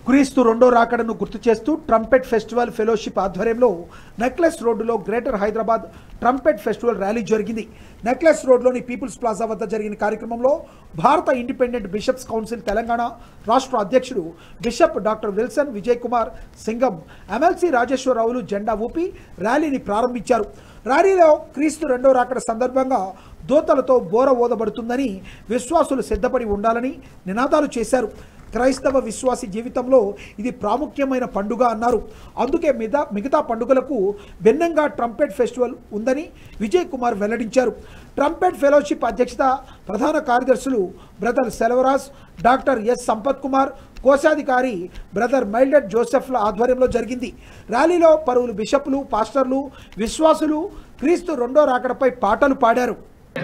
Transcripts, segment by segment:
క్రీస్తు రెండో రాకడను గుర్తు చేస్తూ ట్రంపెట్ ఫెస్టివల్ ఫెలోషిప్ ఆధ్వర్యంలో నెక్లెస్ రోడ్డులో greater Hyderabad trumpet festival rally జరిగింది నెక్లెస్ రోడ్లోని పీపుల్స్ ప్లాజా వద్ద జరిగిన కార్యక్రమంలో భారత ఇండిపెండెంట్ బిషప్స్ కౌన్సిల్ తెలంగాణ రాష్ట్ర అధ్యక్షుడు bishop doctor Wilson Vijay Kumar Singam MLC రాజేశ్వరరావులు జెండా ఊపి ర్యాలీని ప్రారంభించారు ర్యాలీలో క్రీస్తు రెండో రాకడ సందర్భంగా దోతలతో బోర ఓదబడుతుందని విశ్వాసులు సిద్ధపడి ఉండాలని నినాదాలు చేశారు క్రైస్తవ విశ్వాసి జీవితంలో ఇది ప్రాముఖ్యమైన పండుగ అన్నారు అందుకే మిగతా మిగతా పండుగలకు భిన్నంగా ట్రంపెట్ ఫెస్టివల్ ఉందని విజయ్ కుమార్ వెల్లడించారు ట్రంపెట్ ఫెలోషిప్ అధ్యక్షత ప్రధాన కార్యదర్శులు brother Selvaraj doctor S Sampath Kumar కోశాధికారి బ్రదర్ మైల్డెడ్ జోసెఫ్ల ఆధ్వర్యంలో జరిగింది ర్యాలీలో పలువురు బిషప్లు పాస్టర్లు విశ్వాసులు క్రీస్తు రెండో రాకడపై పాటలు పాడారు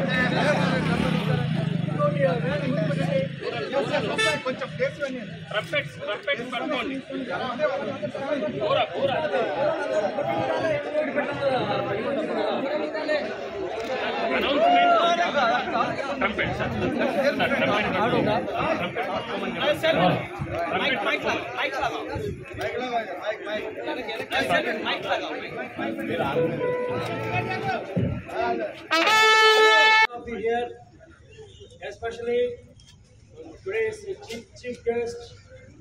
ట్రంపెట్స్ ట్రంపెట్స్ పట్టుకోండి పూర పూర announcement trumpet sir trumpet of the year, especially today's chief, chief guest,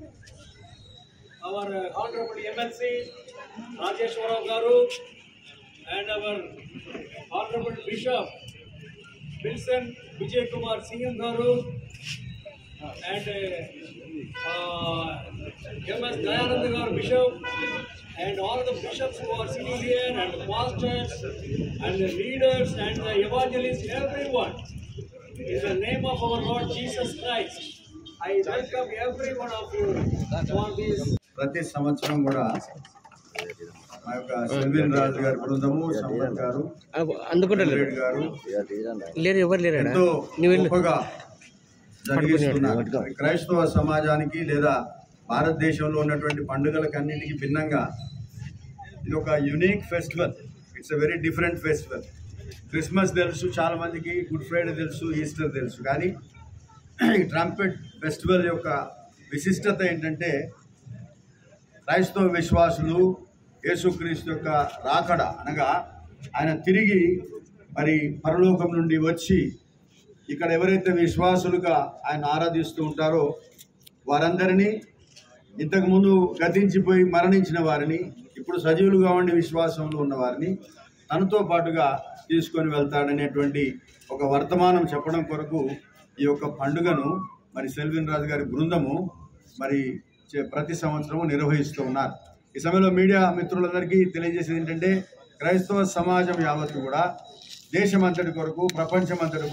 our uh, honorable MLC, Rajesh Varao Garu, and our honorable Bishop, Wilson Vijay Kumar Singh Garu, and uh, uh, MS Dayananda Garu Bishop, and all the bishops who are sitting here, and the pastors, and the leaders, and the evangelists, everyone. In the name of our Lord Jesus Christ, I welcome every one of you for this ప్రతి సంవత్సరం కూడా మా యొక్క సెల్విన్ రాజు గారి బృందము సంపత్ గారు రెడ్డి గారు లేరు ఎవరు లేరు ఎంతో గొప్పగా జరిగిస్తున్నారు క్రైస్తవ సమాజానికి లేదా భారతదేశంలో ఉన్నటువంటి పండుగలకన్నిటికీ భిన్నంగా ఇది ఒక unique festival it's a very different festival Christmas తెలుసు చాలా మందికి గుడ్ ఫ్రైడే తెలుసు ఈస్టర్ తెలుసు కానీ ఈ ట్రంపెట్ ఫెస్టివల్ యొక్క విశిష్టత ఏంటంటే క్రైస్తవ విశ్వాసులు యేసుక్రీస్తు యొక్క రాకడ అనగా ఆయన తిరిగి మరి పరలోకం నుండి వచ్చి ఇక్కడ ఎవరైతే విశ్వాసులుగా ఆయన ఆరాధిస్తూ ఉంటారో వారందరినీ ఇంతకుముందు గతించిపోయి మరణించిన వారిని ఇప్పుడు సజీవులుగా ఉండి విశ్వాసంలో ఉన్న వారిని తనతో పాటుగా తీసుకొని వెళ్తాడనేటువంటి ఒక వర్తమానం చెప్పడం కొరకు ఈ యొక్క పండుగను మరి సెల్విన్ రాజు గారి బృందము మరి చే- ప్రతి సంవత్సరము నిర్వహిస్తూ ఉన్నారు ఈ సమయంలో మీడియా మిత్రులందరికీ తెలియజేసేది ఏంటంటే క్రైస్తవ సమాజం యావత్తు కూడా దేశమంతటి కొరకు ప్రపంచమంతటి